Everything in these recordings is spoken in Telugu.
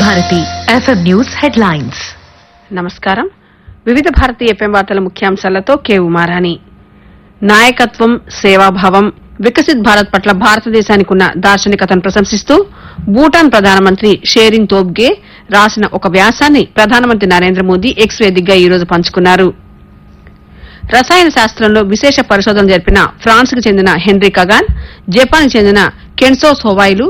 భారతి ఎఫ్ఎం న్యూస్ హెడ్లైన్స్ నమస్కారం వివిధ భారతీయ ఎఫ్ఎం వార్తల ముఖ్యాంశాలతో కె ఉమారాణి నాయకత్వం సేవాభావం వికసిత్ భారత్ పట్ల భారతదేశానికి ఉన్న దార్శనికతను ప్రశంసిస్తూ భూటాన్ ప్రధానమంత్రి షేరింగ్ తోబ్గే రాసిన ఒక వ్యాసాన్ని ప్రధానమంత్రి నరేంద్ర మోదీ ఎక్స్ వేదికగా ఈ రోజు పంచుకున్నారు రసాయన శాస్త్రంలో విశేష పరిశోధన జరిపిన ఫ్రాన్స్ కు చెందిన హెన్రీ కగాన్ జపాన్ చెందిన కెన్సో సోవాయిలు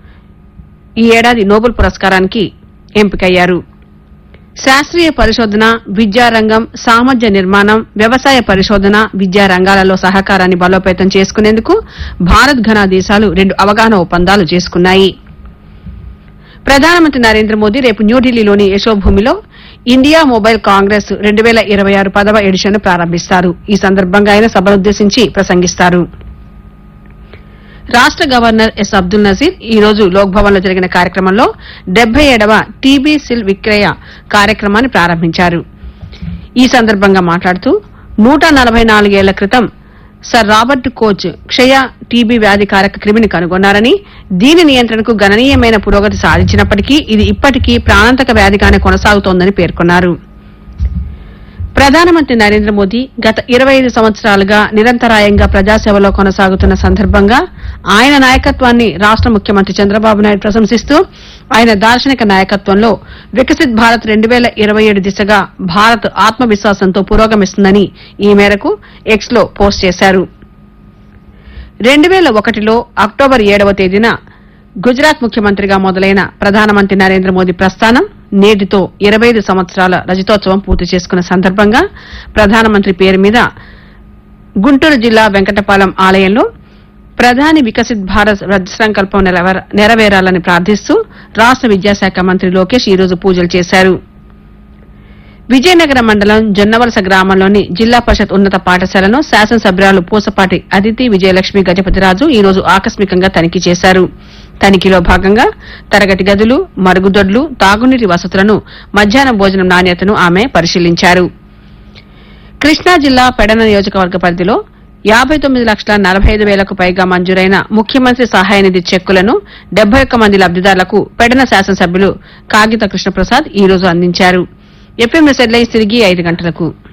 ఈ ఏడాది నోబెల్ పురస్కారానికి ఎంపికయ్యారు శాస్త్రీయ పరిశోధన విద్యారంగం సామర్థ్య నిర్మాణం వ్యవసాయ పరిశోధన విద్యా రంగాలలో సహకారాన్ని బలోపేతం చేసుకునేందుకు భారత్ ఘనా దేశాలు రెండు అవగాహన ఒప్పందాలు చేసుకున్నాయి ప్రధానమంత్రి నరేంద్ర మోదీ రేపు న్యూఢిల్లీలోని యశోభూమిలో ఇండియా మొబైల్ కాంగ్రెస్ రెండు వేల ఇరవై ఆరు పదవ ఎడిషన్ ప్రారంభిస్తారు ఈ సందర్భంగా ఆయన సభనుద్దేశించి ప్రసంగిస్తారు రాష్ట గవర్నర్ ఎస్ అబ్దుల్ నజీర్ ఈ రోజు లోక్భవన్ లో జరిగిన కార్యక్రమంలో డెబ్బై ఏడవ టీబీ సిల్ విక్రయ కార్యక్రమాన్ని ప్రారంభించారు ఈ సందర్భంగా మాట్లాడుతూ నూట నలభై నాలుగేళ్ల క్రితం సర్ రాబర్ట్ కోచ్ క్షయ టీబీ వ్యాధికారక క్రిమిని కనుగొన్నారని దీని నియంత్రణకు గణనీయమైన పురోగతి సాధించినప్పటికీ ఇది ఇప్పటికీ ప్రాణాంతక వ్యాధిగానే కొనసాగుతోందని పేర్కొన్నారు ప్రధానమంత్రి నరేంద్ర మోదీ గత ఇరవై ఐదు సంవత్సరాలుగా నిరంతరాయంగా ప్రజాసేవలో కొనసాగుతున్న సందర్భంగా ఆయన నాయకత్వాన్ని రాష్ట ముఖ్యమంత్రి చంద్రబాబు నాయుడు ప్రశంసిస్తూ ఆయన దార్శనిక నాయకత్వంలో వికసిత్ భారత్ రెండు వేల ఇరవై ఏడు దిశగా భారత్ ఆత్మవిశ్వాసంతో పురోగమిస్తుందని ఈ మేరకు ఎక్స్ లో పోస్ట్ చేశారు రెండు వేల ఒకటిలో అక్టోబర్ ఏడవ తేదీన గుజరాత్ ముఖ్యమంత్రిగా మొదలైన ప్రధానమంత్రి నరేంద్ర మోదీ ప్రస్థానం నేటితో ఇరవై ఐదు సంవత్సరాల రజతోత్సవం పూర్తి చేసుకున్న సందర్భంగా ప్రధానమంత్రి పేరు మీద గుంటూరు జిల్లా వెంకటపాలెం ఆలయంలో ప్రధాని వికసిత్ భారత్ రథ సంకల్పం నెరవేర- నెరవేరాలని ప్రార్థిస్తూ రాష్ట విద్యాశాఖ మంత్రి లోకేష్ ఈ రోజు పూజలు చేశారు విజయనగరం మండలం జొన్నవలస గ్రామంలోని జిల్లా పరిషత్ ఉన్నత పాఠశాలను శాసనసభ్యురాలు పూసపాటి అదితి విజయలక్ష్మి గజపతిరాజు ఈ రోజు ఆకస్మికంగా తనిఖీ చేశారు తనిఖీలో భాగంగా తరగతి గదులు మరుగుదొడ్లు తాగునీటి వసతులను మధ్యాహ్న భోజనం నాణ్యతను ఆమె పరిశీలించారు కృష్ణా జిల్లా పెడన నియోజకవర్గ పరిధిలో యాబై తొమ్మిది లక్షల నలభై ఐదు వేలకు పైగా మంజూరైన ముఖ్యమంత్రి సహాయ నిధి చెక్కులను డెబ్బై ఒక్క మంది లబ్దిదారులకు పెడన శాసనసభ్యులు కాగిత కృష్ణప్రసాద్ ఈ రోజు అందించారు ఎఫ్ఎం హెడ్లైన్స్ తిరిగి ఐదు గంటలకు